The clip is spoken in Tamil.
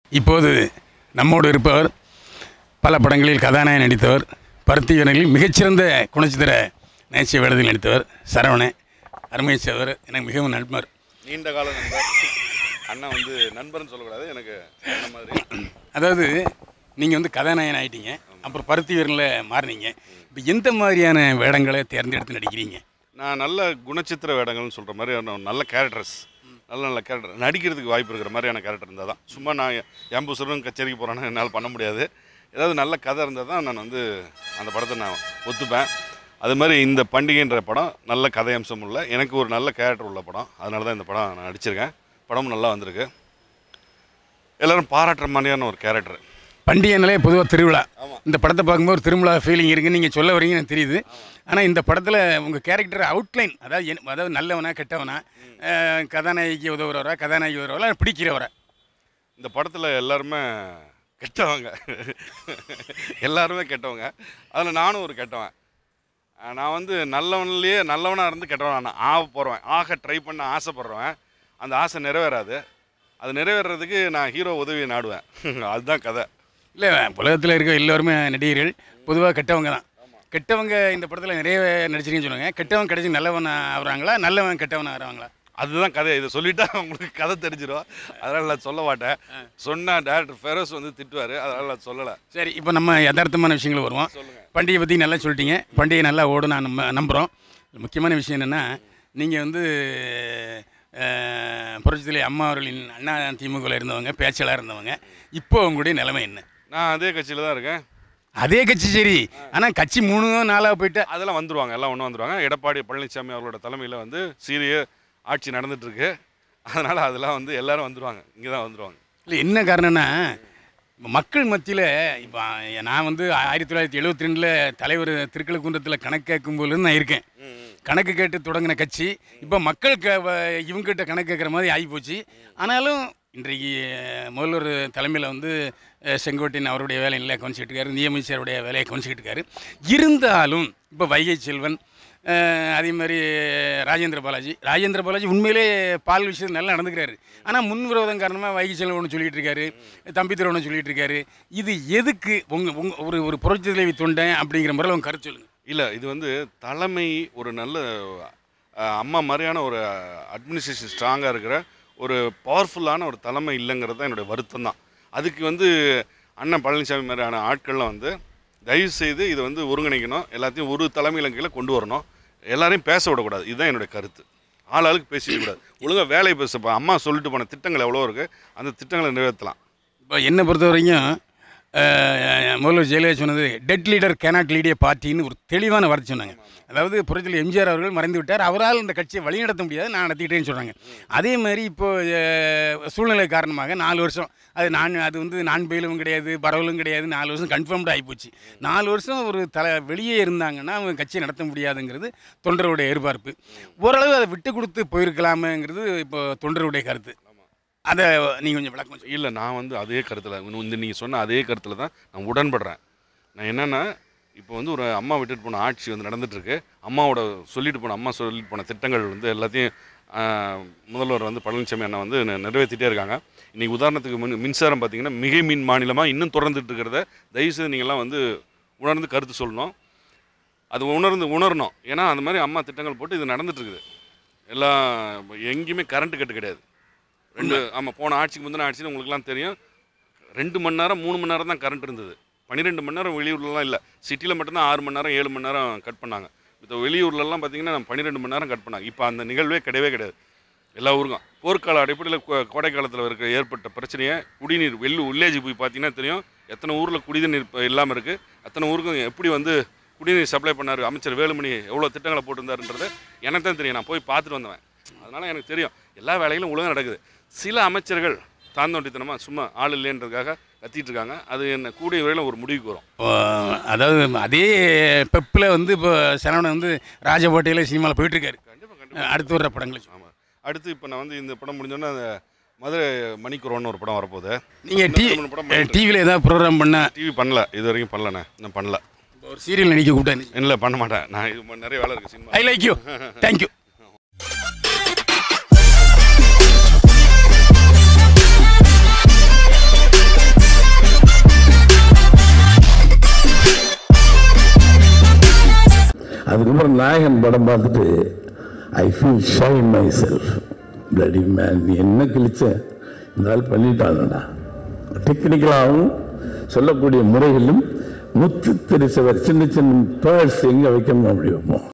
இப்போது நம்மோடு இருப்பவர் பல படங்களில் கதாநாயகன் நடித்தவர் பருத்தி வீரர்களில் மிகச்சிறந்த குணச்சித்திர நகைச்சுவை வேடத்தில் நடித்தவர் சரவணன் அருமை சேவர் எனக்கு மிகவும் நண்பர் நீண்ட கால நண்பர் அண்ணன் வந்து நண்பர்னு சொல்லக்கூடாது எனக்கு அண்ணன் மாதிரி அதாவது நீங்கள் வந்து கதாநாயகன் ஆயிட்டீங்க அப்புறம் பருத்தி வீரனில் மாறினீங்க இப்போ எந்த மாதிரியான வேடங்களை தேர்ந்தெடுத்து நடிக்கிறீங்க நான் நல்ல குணச்சித்திர வேடங்கள்னு சொல்கிற மாதிரி நான் நல்ல கேரக்டர்ஸ் நல்ல நல்ல கேரக்டர் நடிக்கிறதுக்கு வாய்ப்பு இருக்கிற மாதிரியான கேரக்டர் இருந்தால் தான் சும்மா நான் எம்புசரும் கச்சேரிக்கு போகிறேன்னு என்னால் பண்ண முடியாது ஏதாவது நல்ல கதை இருந்தால் தான் நான் வந்து அந்த படத்தை நான் ஒத்துப்பேன் அது மாதிரி இந்த பண்டிகைன்ற படம் நல்ல கதை அம்சம் உள்ள எனக்கு ஒரு நல்ல கேரக்டர் உள்ள படம் அதனால தான் இந்த படம் நான் நடிச்சிருக்கேன் படமும் நல்லா வந்திருக்கு எல்லாரும் பாராட்டுற மாதிரியான ஒரு கேரக்டர் பண்டிகைனாலே பொதுவாக திருவிழா ஆமாம். இந்த படத்தை பார்க்கும்போது ஒரு திருவிழா ஃபீலிங் இருக்குன்னு நீங்கள் சொல்ல வரீங்க எனக்கு தெரியுது ஆனால் இந்த படத்தில் உங்கள் கேரக்டர் அவுட்லைன் அதாவது என்- அதாவது நல்லவனா கெட்டவனா அஹ், கதாநாயகிக்கு உதவுறவரா கதாநாயகி உதவுறவரா பிடிக்கிறவரா இந்த படத்தில் எல்லாருமே கெட்டவங்க எல்லாருமே கெட்டவங்க அதில் நானும் ஒரு கெட்டவன் அஹ் நான் வந்து நல்லவன்லேயே நல்லவனாக இருந்து கெட்டவன் நான் ஆக போகிறவன் ஆக ட்ரை பண்ண ஆசைப்படுறவன் அந்த ஆசை நிறைவேறாது அது நிறைவேறதுக்கு நான் ஹீரோ உதவியை நாடுவேன் அதுதான் கதை இல்லை உலகத்தில் இருக்க எல்லோருமே நடிகர்கள் பொதுவாக கெட்டவங்க தான் கெட்டவங்க இந்த படத்தில் நிறைய நடிச்சிருக்கீங்கன்னு சொல்லுவாங்க கெட்டவன் கடைசி நல்லவன் ஆகுறாங்களா நல்லவன் கெட்டவன் ஆகிறாங்களா அதுதான் கதை இதை சொல்லிட்டா உங்களுக்கு கதை தெரிஞ்சிடும் அதனால் நான் சொல்ல மாட்டேன் சொன்னால் டேரக்டர் ஃபெரோஸ் வந்து திட்டுவார் அதனால் நான் சொல்லலை சரி இப்போ நம்ம யதார்த்தமான விஷயங்கள் வருவோம் சொல்லுங்கள் பண்டிகை பற்றி நல்லா சொல்லிட்டீங்க பண்டிகை நல்லா ஓடும் நான் நம்ம நம்புகிறோம் முக்கியமான விஷயம் என்னென்னா நீங்கள் வந்து புரட்சித்தலை அம்மா அவர்களின் அண்ணா திமுகவில் இருந்தவங்க பேச்சாளர் இருந்தவங்க இப்போ உங்களுடைய நிலைமை என்ன நான் அதே கட்சியில் தான் இருக்கேன் அதே கட்சி சரி ஆனால் கட்சி மூணு நாளாக போயிட்டு அதெல்லாம் வந்துருவாங்க எல்லாம் ஒன்று வந்துருவாங்க எடப்பாடி பழனிசாமி அவர்களோட தலைமையில் வந்து சீரிய ஆட்சி நடந்துட்டு இருக்கு அதனால் அதெல்லாம் வந்து எல்லாரும் வந்துருவாங்க இங்கே தான் வந்துருவாங்க இல்லை என்ன காரணம்னா இப்ப மக்கள் மத்தியில் இப்போ நான் வந்து ஆயிரத்தி தொள்ளாயிரத்தி எழுபத்தி ரெண்டில் தலைவர் திருக்கழுக்குன்றத்தில் கணக்கு கேட்கும் போதுலேருந்து நான் இருக்கேன் கணக்கு கேட்டு தொடங்கின கட்சி இப்போ மக்கள் க வ- இவங்ககிட்ட கணக்கு கேட்குற மாதிரி ஆகிப்போச்சு ஆனாலும் இன்றைக்கு அஹ், முதல்வர் தலைமையில் வந்து அஹ், செங்கோட்டையன் அவருடைய வேலையில் கவனிச்சிட்டு இருக்காரு நியமிச்சருடைய வேலையை கவனிச்சிக்கிட்டு இருக்காரு இருந்தாலும் இப்போ வைகை செல்வன் அஹ், அதே மாதிரி ராஜேந்திர பாலாஜி ராஜேந்திர பாலாஜி உண்மையிலே பால் விஷயம் நல்லா நடந்துக்கிறாரு ஆனால் முன்விரோதம் காரணமாக வைகை செல்வன் ஒன்று சொல்லிட்டு இருக்காரு தம்பித்துறை ஒன்று சொல்லிட்டு இருக்காரு இது எதுக்கு உங்க உங்க ஒரு ஒரு புரட்சி தலைவி தொண்டேன் அப்படிங்கிற முறையில் உங்க கருத்து சொல்லுங்க இல்லை இது வந்து தலைமை ஒரு நல்ல அஹ், அம்மா மாதிரியான ஒரு அட்மினிஸ்ட்ரேஷன் ஸ்ட்ராங்காக இருக்கிற ஒரு பவர்ஃபுல்லான ஒரு தலைமை இல்லைங்கிறது தான் என்னுடைய வருத்தம் தான் அதுக்கு வந்து அண்ணன் பழனிசாமி மாதிரியான ஆட்கள்லாம் வந்து தயவு செய்து இதை வந்து ஒருங்கிணைக்கணும் எல்லாத்தையும் ஒரு தலைமையில கீழே கொண்டு வரணும் எல்லாரையும் பேச விடக்கூடாது இதுதான் என்னுடைய கருத்து ஆள் ஆளுக்கு பேசிக்க கூடாது ஒழுங்காக வேலையை பேசப்போ அம்மா சொல்லிட்டு போன திட்டங்கள் எவ்வளோ இருக்குது அந்த திட்டங்களை நிறைவேற்றலாம் இப்போ என்னை பொறுத்த வரைக்கும் அஹ், முதல்வர் ஜெயலலிதா சொன்னது டெட் லீடர் கேனாட் லீடிய பார்ட்டின்னு ஒரு தெளிவான வார்த்தை சொன்னாங்க அதாவது புரட்சியில் எம்ஜிஆர் அவர்கள் மறைந்து விட்டார் அவரால் இந்த கட்சியை வழிநடத்த முடியாது நான் நடத்திக்கிட்டேன்னு சொல்கிறாங்க அதே மாதிரி இப்போ அஹ், சூழ்நிலை காரணமாக நாலு வருஷம் அது நான் அது வந்து நான் பெயிலும் கிடையாது பரவலும் கிடையாது நாலு வருஷம் கன்ஃபார்ம்டு ஆகிப்போச்சு நாலு வருஷம் ஒரு தலை வெளியே இருந்தாங்கன்னா அவங்க கட்சியை நடத்த முடியாதுங்கிறது தொண்டருடைய எதிர்பார்ப்பு ஓரளவு அதை விட்டு கொடுத்து போயிருக்கலாமேங்கிறது இப்போ தொண்டருடைய கருத்து அதை நீங்கள் கொஞ்சம் விளக்கம் சொல்லுங்க. இல்லை நான் வந்து அதே கருத்தில் இந்த நீங்கள் சொன்ன அதே கருத்தில் தான் நான் உடன்படுறேன் நான் என்னென்னா இப்போ வந்து ஒரு அம்மா விட்டுட்டு போன ஆட்சி வந்து நடந்துட்டுருக்கு அம்மாவோட சொல்லிட்டு போன அம்மா சொல்லிட்டு போன திட்டங்கள் வந்து எல்லாத்தையும் ஆஹ், முதல்வர் வந்து பழனிசாமி அண்ணா வந்து நெ- நிறைவேற்றிட்டே இருக்காங்க இன்றைக்கி உதாரணத்துக்கு மின் மின்சாரம் பார்த்தீங்கன்னா மிகை மின் மாநிலமாக இன்னும் தொடர்ந்துட்டு இருக்கிறத தயவுசெய்து நீங்கள்லாம் வந்து உணர்ந்து கருத்து சொல்லணும் அது உணர்ந்து உணரணும் ஏன்னா அந்த மாதிரி அம்மா திட்டங்கள் போட்டு இது நடந்துட்டு இருக்குது எல்லாம் எங்கேயுமே கரண்ட் கட்டு கிடையாது ரெண்டு ஆமாம் போன ஆட்சிக்கு முந்தின ஆட்சின்னு உங்களுக்குலாம் தெரியும் ரெண்டு மணி நேரம் மூணு மணி நேரம் தான் கரண்ட் இருந்தது பன்னிரெண்டு மணி நேரம் வெளியூர்லலாம் இல்லை சிட்டியில் மட்டும்தான் ஆறு மணி நேரம் ஏழு மணி நேரம் கட் பண்ணாங்க இப்போ வெளியூர்லலாம் பார்த்தீங்கன்னா பன்னிரெண்டு மணி நேரம் கட் பண்ணாங்க இப்போ அந்த நிகழ்வே கிடையவே கிடையாது எல்லா ஊருக்கும் போர்க்கால அடிப்படையில் கொ- கோடை காலத்தில் இருக்க ஏற்பட்ட பிரச்சனையை குடிநீர் வெள்ளு வில்லேஜுக்கு போய் பார்த்தீங்கன்னா தெரியும் எத்தனை ஊரில் குடிநீர் இப்போ இல்லாமல் இருக்குது அத்தனை ஊருக்கும் எப்படி வந்து குடிநீர் சப்ளை பண்ணார் அமைச்சர் வேலுமணி எவ்வளோ திட்டங்களை போட்டிருந்தாருன்றது எனக்கு தான் தெரியும் நான் போய் பார்த்துட்டு வந்தவன் அதனால் எனக்கு தெரியும் எல்லா வேலைகளும் ஒழுங்கா நடக்குது சில அமைச்சர்கள் தாந்தோண்டித்தனமாக சும்மா ஆள் இல்லைன்றதுக்காக கத்திட்டு இருக்காங்க அது என்ன கூடிய விரைவில் ஒரு முடிவுக்கு வரும் இப்போ, அதாவது அதே பெப்பில் வந்து இப்போ சரவணன் வந்து ராஜபாட்டையில் சினிமாவில் போயிட்டுருக்காரு கண்டிப்பாக கண்டிப்பாக அடுத்து வர்ற படங்களை ஆமாம் அடுத்து இப்போ நான் வந்து இந்த படம் முடிஞ்சோன்னா அந்த மதுரை மணிக்குரோன்னு ஒரு படம் வரப்போகுது நீங்கள் டி இன்னும் மூணு படம் பண்ணிட்டு டிவியில் ஏதாவது ப்ரோக்ராம் பண்ண டிவி பண்ணல இது வரைக்கும் பண்ணலண்ணே இன்னும் பண்ணல ஒரு சீரியல் நடிக்க கூப்பிட்டேன் இல்லை பண்ண மாட்டேன் நான் இது நிறைய வேலை இருக்குது cinema I like you thank you அதுக்கப்புறம் நாயகன் படம் பார்த்துட்டு I feel shy myself bloody man நீ என்ன கிழிச்ச இந்த ஆள் பண்ணிட்டாங்கடா டெக்னிக்கலாகவும் சொல்லக்கூடிய முறைகளிலும் முத்து தெரிச்சவர் சின்ன சின்ன பேர்ஸ் எங்கே வைக்கணும் அப்படி வைப்போம்